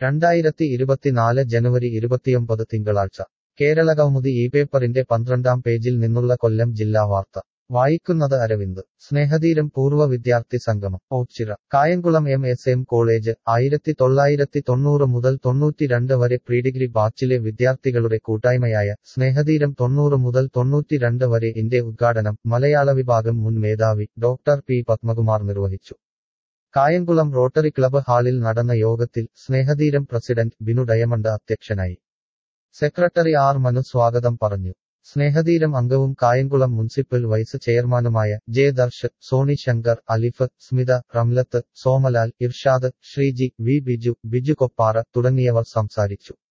രണ്ടായിരത്തി ഇരുപത്തിനാല് ജനുവരി ഇരുപത്തിയൊമ്പത് തിങ്കളാഴ്ച കേരളകൗമുദി ഈ പേപ്പറിന്റെ പന്ത്രണ്ടാം പേജിൽ നിന്നുള്ള കൊല്ലം ജില്ലാ വാർത്ത വായിക്കുന്നത് അരവിന്ദ് സ്നേഹതീരം പൂർവ്വ വിദ്യാർത്ഥി സംഗമം Ochira Kayamkulam M S M college ആയിരത്തി തൊള്ളായിരത്തി തൊണ്ണൂറ് മുതൽ തൊണ്ണൂറ്റിരണ്ട് വരെ പ്രീഡിഗ്രി ബാച്ചിലെ വിദ്യാർത്ഥികളുടെ കൂട്ടായ്മയായ സ്നേഹതീരം തൊണ്ണൂറ് മുതൽ തൊണ്ണൂറ്റിരണ്ട് വരെ ഇന്റെ ഉദ്ഘാടനം മലയാള വിഭാഗം മുൻ മേധാവി ഡോക്ടർ പി പത്മകുമാർ നിർവഹിച്ചു കായംകുളം റോട്ടറി ക്ലബ് ഹാളിൽ നടന്ന യോഗത്തിൽ സ്നേഹതീരം പ്രസിഡന്റ് ബിനു ഡയമണ്ട് അധ്യക്ഷനായി സെക്രട്ടറി ആർ മനു സ്വാഗതം പറഞ്ഞു സ്നേഹതീരം അംഗവും കായംകുളം മുനിസിപ്പൽ വൈസ് ചെയർമാനുമായ ജെ ദർശ് സോണി ശങ്കർ അലിഫ് സ്മിത റംലത്ത് സോമലാൽ ഇർഷാദ് ശ്രീജി വി ബിജു ബിജു കൊപ്പാറ തുടങ്ങിയവർ സംസാരിച്ചു